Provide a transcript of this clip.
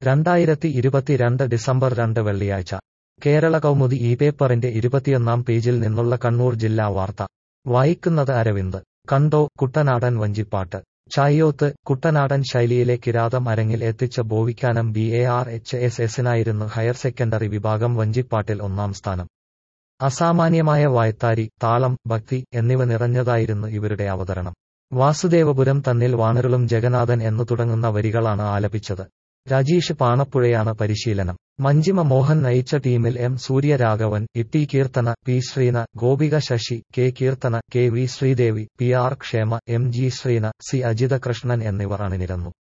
രണ്ടായിരത്തി ഇരുപത്തിരണ്ട് ഡിസംബർ രണ്ട് വെള്ളിയാഴ്ച കേരള കൗമുദി ഈ പേപ്പറിന്റെ ഇരുപത്തിയൊന്നാം പേജിൽ നിന്നുള്ള കണ്ണൂർ ജില്ലാ വാർത്ത വായിക്കുന്നത് അരവിന്ദ് കണ്ടോ കുട്ടനാടൻ വഞ്ചിപ്പാട്ട് ചായ്യോത്ത് കുട്ടനാടൻ ശൈലിയിലെ കിരാതം അരങ്ങിൽ എത്തിച്ച Bovikkanam B A R H S എസിനായിരുന്നു ഹയർ സെക്കൻഡറി വിഭാഗം വഞ്ചിപ്പാട്ടിൽ ഒന്നാം സ്ഥാനം അസാമാന്യമായ വായ്ത്താരി താളം ഭക്തി എന്നിവ നിറഞ്ഞതായിരുന്നു ഇവരുടെ അവതരണം വാസുദേവപുരം തന്നിൽ വാണരുളും ജഗന്നാഥൻ എന്നു തുടങ്ങുന്ന വരികളാണ് ആലപിച്ചത് രാജീഷ് പാണപ്പുഴയാണ് പരിശീലനം മഞ്ജിമ മോഹൻ നയിച്ച ടീമിൽ M Suryaraghavan Itty Keerthana P Sreena Gopika Sasi K Keerthana K V Sreedevi P R Kshema M G Sreena C Ajithakrishnan എന്നിവർ അണിനിരന്നു